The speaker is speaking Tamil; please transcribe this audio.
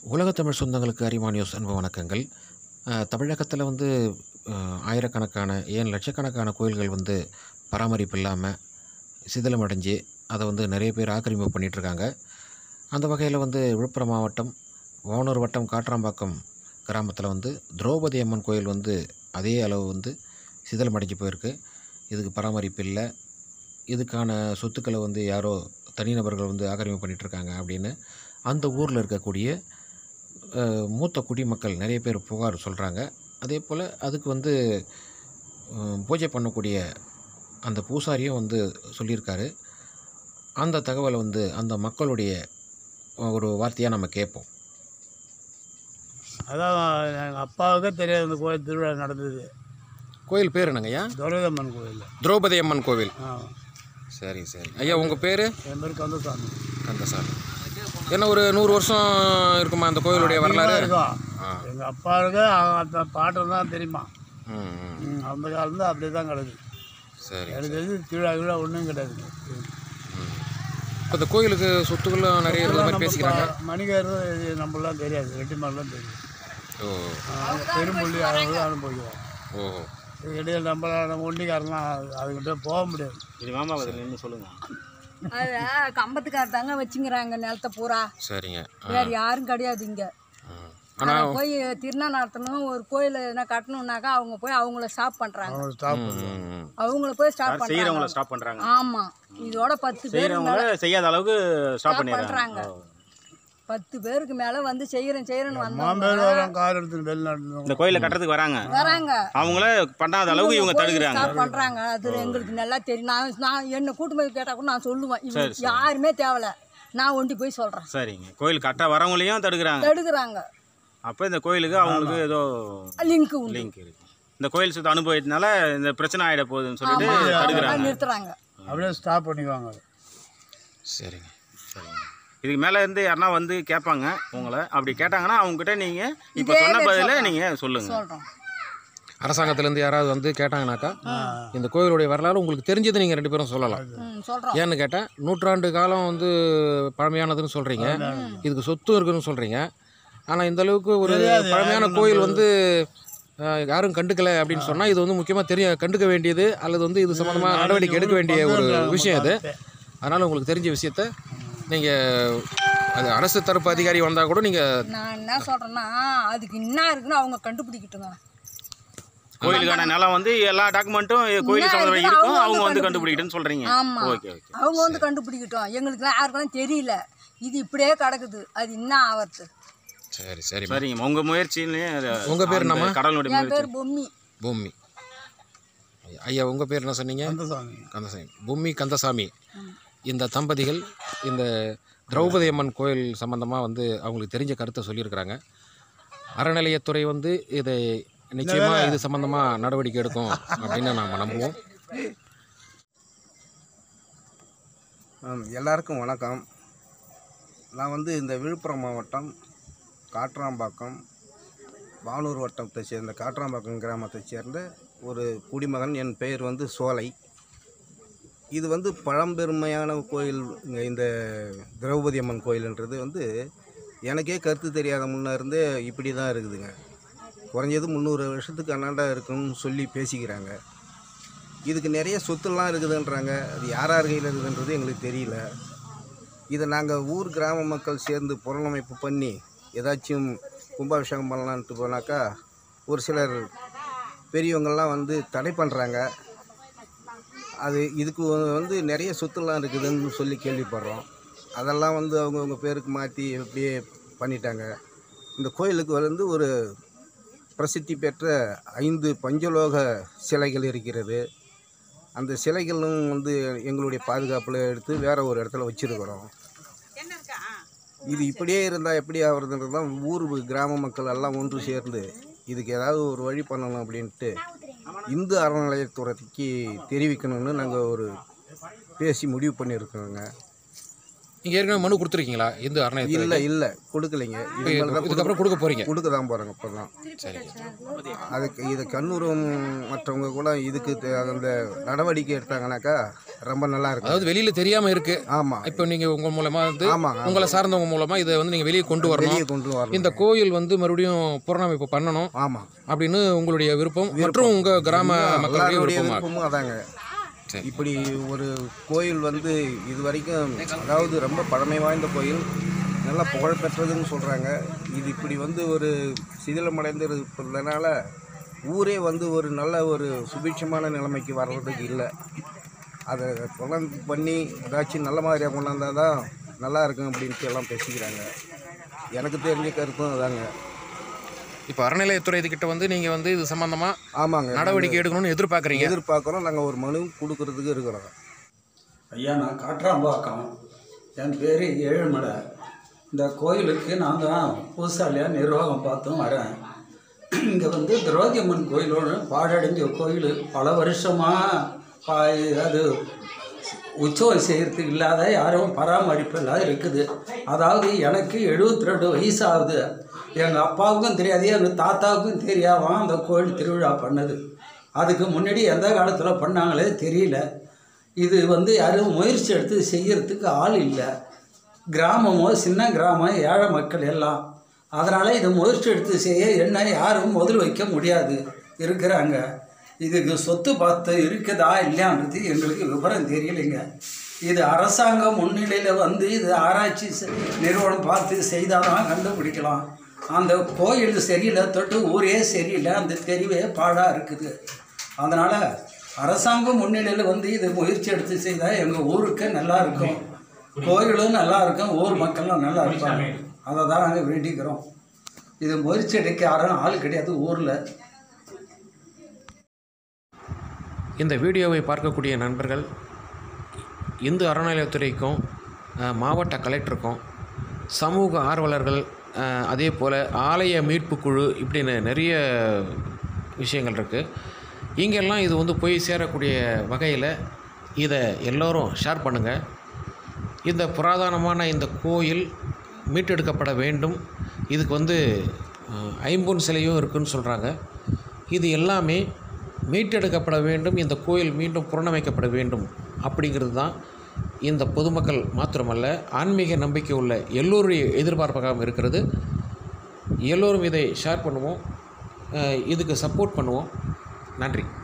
உலகத்தமிழ் சொந்தங்களுக்கு அரிமா நியூஸ் அன்பு வணக்கங்கள் அஹ், தமிழகத்தில் வந்து அஹ், ஆயிரக்கணக்கான ஏன் லட்சக்கணக்கான கோயில்கள் வந்து பராமரிப்பு இல்லாமல் சிதிலமடைஞ்சு அதை வந்து நிறைய பேர் ஆக்கிரமிப்பு பண்ணிகிட்ருக்காங்க அந்த வகையில் வந்து விழுப்புரம் மாவட்டம் வானூர் வட்டம் காட்ராம்பாக்கம் கிராமத்தில் வந்து திரௌபதி அம்மன் கோயில் வந்து அதே அளவு வந்து சிதிலமடைஞ்சு போயிருக்கு இதுக்கு பராமரிப்பு இல்லை இதுக்கான சொத்துக்களை வந்து யாரோ தனிநபர்கள் வந்து ஆக்கிரமிப்பு பண்ணிகிட்ருக்காங்க அப்படின்னு அந்த ஊரில் இருக்கக்கூடிய அஹ், மூத்த குடிமக்கள் நிறைய பேர் புகார் சொல்கிறாங்க அதே போல் அதுக்கு வந்து அஹ், பூஜை பண்ணக்கூடிய அந்த பூசாரியும் வந்து சொல்லியிருக்காரு அந்த தகவலை வந்து அந்த மக்களுடைய ஒரு வார்த்தையாக நம்ம கேட்போம் அதான் எங்கள் அப்பாவுக்கே தெரியாது இந்த கோயில் திருவிழா நடந்தது கோயில் பேர் என்னங்கய்யா துரைதம்மன் கோயில் திரௌபதி அம்மன் கோவில் ஆ சரி சரி ஐயா உங்கள் பேர் என் பேர் கந்தசாமி கந்தசாமி என்ன ஒரு நூறு வருஷம் இருக்குமா அந்த கோயிலுடைய வரலாறு இருக்கும் ஆ எங்கள் அப்பாவுக்கு அந்த பாட்டு தான் தெரியுமா ம் ம். ம், அந்த காலத்துல அப்படியே தான் கிடக்கு சரி எனக்கு தெரிஞ்சு திருவிழா விழா ஒன்றும் கிடையாது இப்போ இந்த கோயிலுக்கு சொத்துக்களும் நிறைய இருக்கிற மாதிரி பேசிக்கிறாங்க மணிகாரு நம்மளாம் தெரியாது வெட்டிமாரெலாம் தெரியும் ஓ பெருமொழி அளவு அனுபவிக்கிறோம் ஓ இடையில நம்ம நம்ம ஒண்டிக்காரெலாம் அதுக்கிட்ட போக முடியாது இது மாமா அதில் நின்று சொல்லுங்க அது கம்பத்துக்கார தாங்க வச்சுங்கிறாங்க நிலத்த பூரா சரிங்க வேற யாரும் கிடையாது இங்க ஆனால் ஆனா போய் திருநா நடத்தணும் ஒரு கோயில் என்ன கட்டணும்னாக்கா அவங்க போய் அவங்கள ஸ்டாப் பண்றாங்க அவங்க ஸ்டாப் அவங்கள போய் ஸ்டாப் செய்கிறவங்கள பண்றாங்க ஸ்டாப் பண்ணுறாங்க ஆமா இதோட பத்து பேர் செய்கிறவங்கள செய்யாத அளவுக்கு ஸ்டாப் ஸ்டாப் பண்ணிடுறாங்க பண்றாங்க பத்து பேருக்கு மேல வந்து செய்யறேன் செய்யறேன்னு மாம்பேர் வந்தவங்க வரோம் கார் எடுத்துன்னு வெளிநாட்டு இந்த கோயிலை கட்டுறதுக்கு வராங்க வராங்க அவங்கள பண்ணாத அளவுக்கு இவங்க தடுக்கிறாங்க ஸ்டாப் பண்றாங்க அது எங்களுக்கு நல்லா தெரியும் நான் நான் என்ன கூட்டு போய் கேட்டா கூட நான் சொல்லுவேன் இவங்க யாருமே தேவல நான் ஒண்டி போய் சொல்றேன் சரிங்க கோயில் கட்ட வரவங்களையும் தடுக்கிறாங்க தடுக்கிறாங்க அப்போ இந்த கோயிலுக்கு அவங்களுக்கு ஏதோ லிங்க் உண்டு லிங்க் இருக்கு இந்த கோயில் சுத்த அனுபவத்தினால இந்த பிரச்சனை ஆகிட போகுதுன்னு சொல்லிட்டு ஆமா அதெல்லாம் தடுக்கிறாங்க நிறுத்துறாங்க அப்படியே ஸ்டாப் பண்ணிக்குவாங்க சரிங்க சரிங்க இதுக்கு மேலே இருந்து யாருனா வந்து கேட்பாங்க உங்களை அப்படி கேட்டாங்கன்னா அவங்ககிட்ட நீங்கள் இப்போ இதே சொன்ன மாதிரி பதில சொல்றோம். நீங்கள் சொல்லுங்கள் சொல்றோம் அரசாங்கத்திலேருந்து யாராவது வந்து கேட்டாங்கனாக்கா இந்த கோயிலுடைய வரலாறு உங்களுக்கு தெரிஞ்சது நீங்கள் ரெண்டு பேரும் சொல்லலாம் ம் சொல்றோம் ஏன்னு கேட்டால் நூற்றாண்டு காலம் வந்து பழமையானதுன்னு சொல்கிறீங்க இதுக்கு சொத்தும் இருக்குன்னு சொல்கிறீங்க ஆனால் இந்த அளவுக்கு ஒரு தெரியாது, பழமையான யாரும் கோயில் வந்து அஹ், யாரும் கண்டுக்கல அப்படின்னு சொன்னால் இது வந்து முக்கியமாக தெரிய கண்டுக்க வேண்டியது அல்லது வந்து இது சம்மந்தமாக நடவடிக்கை எடுக்க வேண்டிய ஒரு விஷயம் இது அதனால் உங்களுக்கு தெரிஞ்ச விஷயத்த நீங்கள் அது அரசு தரப்பு அதிகாரி வந்தால் கூட நீங்கள் நான் என்ன சொல்றேன்னா அதுக்கு என்ன இருக்குன்னு அவங்க கண்டுபிடிக்கட்டுங்க கோயிலுக்கான நிலம் வந்து எல்லா டாக்குமெண்ட்டும் கோயில் என்ன சம்மந்தமாக இருக்குன்னு இருக்கும் அவங்க அவங்க வந்து வந்து கண்டுபிடிக்கிட்டுன்னு சொல்கிறீங்க ஆமா ஓகே ஓகே அவங்க வந்து கண்டுபிடிக்கட்டும் எங்களுக்குலாம் யாருக்கெல்லாம் தெரியல இது இப்படியே கிடக்குது அது என்ன ஆவறது சரி சரி சரிங்க உங்கள் முயற்சியிலே உங்க பேர் என்னம்மா? கடவுளுடைய என் முயற்சி பேர் பொம்மி பூமி ஐயா உங்கள் பேர் என்ன சொன்னீங்க கந்தசாமி கந்தசாமி பூமி கந்தசாமி இந்த தம்பதிகள் இந்த திரௌபதி அம்மன் கோயில் சம்பந்தமாக வந்து அவங்களுக்கு தெரிஞ்ச கருத்தை சொல்லியிருக்கிறாங்க அறநிலையத்துறை வந்து இதை நிச்சயமாக இது சம்பந்தமாக நடவடிக்கை எடுக்கும் அப்படின்னு நாம் நம்புவோம் ஆம், எல்லாருக்கும் வணக்கம் நான் வந்து இந்த விழுப்புரம் மாவட்டம் காட்ராம்பாக்கம் வானூர் வட்டத்தை சேர்ந்த காட்ராம்பாக்கம் கிராமத்தைச் சேர்ந்த ஒரு குடிமகன் என் பெயர் வந்து சோலை இது வந்து பழம்பெருமையான கோயில் இங்க இந்த திரௌபதி அம்மன் கோயில்ன்றது வந்து எனக்கே கருத்து தெரியாத முன்ன இருந்தே இப்படி தான் இருக்குதுங்க குறைஞ்சது முந்நூறு வருஷத்துக்கு அண்ணாண்டா இருக்குன்னு சொல்லி பேசிக்கிறாங்க இதுக்கு நிறைய சொத்துலாம் இருக்குதுன்றாங்க அது யார் யார் கையில் இருக்குதுன்றது எங்களுக்கு தெரியல இதை நாங்கள் ஊர் கிராம மக்கள் சேர்ந்து புறணமைப்பு பண்ணி ஏதாச்சும் கும்பாபிஷேகம் பண்ணலான்ட்டு போனாக்கா ஒரு சிலர் பெரியவங்கள்லாம் வந்து தடை பண்ணுறாங்க அது இதுக்கு வந்து நிறைய சொத்துலாம் இருக்குதுன்னு சொல்லி கேள்விப்படுறோம் அதெல்லாம் வந்து அவங்கவுங்க பேருக்கு மாற்றி அப்படியே பண்ணிட்டாங்க இந்த கோயிலுக்கு வந்து ஒரு பிரசித்தி பெற்ற ஐந்து பஞ்சலோக சிலைகள் இருக்கிறது அந்த சிலைகளும் வந்து எங்களுடைய பாதுகாப்பில் எடுத்து வேற ஒரு இடத்துல வச்சிருக்கிறோம் இது இப்படியே இருந்தால் எப்படி ஆகுறதுன்றது தான் ஊர் கிராம மக்கள் எல்லாம் ஒன்று சேர்ந்து இதுக்கு ஏதாவது ஒரு வழி பண்ணணும் அப்படின்ட்டு இந்து அறநிலையத்துறைக்கு தெரிவிக்கணும்னு நாங்கள் ஒரு பேசி முடிவு பண்ணியிருக்கோங்க நீங்கள் ஏற்கனவே மனு கொடுத்துருக்கீங்களா இந்து இல்லை அறநிலையத்துறை இல்லை கொடுக்கலைங்க இது இதுக்கப்புறம் கொடுக்க போகிறீங்க கொடுக்க தான் போகிறேங்க இப்போ தான் அதுக்கு இது கண்ணூரும் மற்றவங்க கூட இதுக்கு தே- அந்த நடவடிக்கை எடுத்தாங்கனாக்கா ரொம்ப நல்லா இருக்கும் அதாவது வெளியில் தெரியாமல் இருக்குது ஆமாம் இப்போ நீங்கள் உங்கள் மூலமாக வந்து ஆமாங்க உங்களை சார்ந்தவங்க மூலமாக இதை வந்து நீங்கள் வெளியே கொண்டு வரணும் வெளியே கொண்டு வரணும் இந்த கோயில் வந்து மறுபடியும் புறநமைப்பு பண்ணணும் ஆமாம் அப்படின்னு உங்களுடைய விருப்பம் மற்றும் உங்கள் கிராம மக்களுடைய எல்லாருடைய விருப்பமாக விருப்பமும் அதாங்க சரி. இப்படி ஒரு கோயில் வந்து இது வரைக்கும் அதாவது ரொம்ப பழமை வாய்ந்த கோயில் நல்லா புகழ் பெற்றதுன்னு சொல்கிறாங்க இது இப்படி வந்து ஒரு சிதிலமடைந்து இருப்பதனால ஊரே வந்து ஒரு நல்ல ஒரு சுபிட்சமான நிலைமைக்கு வர்றதுக்கு இல்லை அதை கொண்டாந்து பண்ணி ஏதாச்சும் நல்ல மாதிரியாக கொண்டாந்தால் தான் நல்லா இருக்கும் அப்படின்ட்டு எல்லாம் பேசிக்கிறாங்க எனக்கு தெரிஞ்ச கருத்தும் அதாங்க இப்போ அறநிலையத்துறை இதுக்கிட்ட வந்து நீங்கள் வந்து இது சம்மந்தமாக ஆமாங்க நடவடிக்கை எடுக்கணும்னு எதிர்பார்க்குறீங்க எதிர்பார்க்குறோம் நாங்கள் ஒரு மனு கொடுக்கறதுக்கு இருக்கிறோம் ஐயா நான் காட்ராம்பாக்கம் என் பேர் ஏழுமலை இந்த கோயிலுக்கு நான் தான் பூசாலியாக நிர்வாகம் பார்த்தும் வரேன் இங்கே வந்து திரௌதியம்மன் கோயிலோடு பாழடைஞ்ச கோயில் பல வருஷமாக பா அது உற்சவம் செய்கிறதுக்கு இல்லாத யாரும் பராமரிப்பு இல்லாத இருக்குது அதாவது எனக்கு எழுபத்தி ரெண்டு வயசு ஆகுது எங்கள் அப்பாவுக்கும் தெரியாது எங்கள் தாத்தாவுக்கும் தெரியாமல் அந்த கோயில் திருவிழா பண்ணது அதுக்கு முன்னாடி எந்த காலத்தில் பண்ணாங்களே தெரியல இது வந்து யாரும் முயற்சி எடுத்து செய்யறதுக்கு ஆள் இல்லை கிராமமோ சின்ன கிராமம் ஏழை மக்கள் எல்லாம் அதனால் இதை முயற்சி எடுத்து செய்ய என்ன யாரும் முதல் வைக்க முடியாது இருக்கிறாங்க இதுக்கு சொத்து பார்த்து இருக்குதா இல்லையான்றது எங்களுக்கு விவரம் தெரியலைங்க இது அரசாங்கம் முன்னிலையில் வந்து இது ஆராய்ச்சி செ- நிறுவனம் பார்த்து செய்தால் தான் கண்டுபிடிக்கலாம் அந்த கோயில் சரியில்லை தொட்டு ஊரே சரியில்லை அந்த தெருவே பாழாக இருக்குது அதனால் அரசாங்கம் முன்னிலையில் வந்து இது முயற்சி எடுத்து செய்தால் எங்கள் ஊருக்கு நல்லா இருக்கும் கோயிலும் நல்லா இருக்கும் ஊர் மக்களும் நல்லா இருப்பாங்க அதை தான் நாங்கள் வேண்டிக்கிறோம் இது முயற்சி எடுக்க யாரும் ஆள் கிடையாது ஊரில் இந்த வீடியோவை பார்க்கக்கூடிய நண்பர்கள் இந்து அறநிலையத்துறைக்கும் அஹ், மாவட்ட கலெக்டருக்கும் சமூக ஆர்வலர்கள் அஹ், அதே போல் ஆலய மீட்பு குழு இப்படின்னு நிறைய விஷயங்கள் இருக்குது இங்கெல்லாம் இது வந்து போய் சேரக்கூடிய வகையில் இதை எல்லோரும் ஷேர் பண்ணுங்கள் இந்த புராதனமான இந்த கோயில் மீட்டெடுக்கப்பட வேண்டும் இதுக்கு வந்து அஹ், ஐம்பொன் சிலையும் இருக்குன்னு சொல்கிறாங்க இது எல்லாமே மீட்டெடுக்கப்பட வேண்டும் இந்த கோயில் மீண்டும் புறணமைக்கப்பட வேண்டும் அப்படிங்கிறது தான் இந்த பொதுமக்கள் மாத்திரமல்ல ஆன்மீக நம்பிக்கை உள்ள எல்லோருடைய எதிர்பார்ப்பாகவும் இருக்கிறது எல்லோரும் இதை ஷேர் பண்ணுவோம் அஹ், இதுக்கு சப்போர்ட் பண்ணுவோம் நன்றி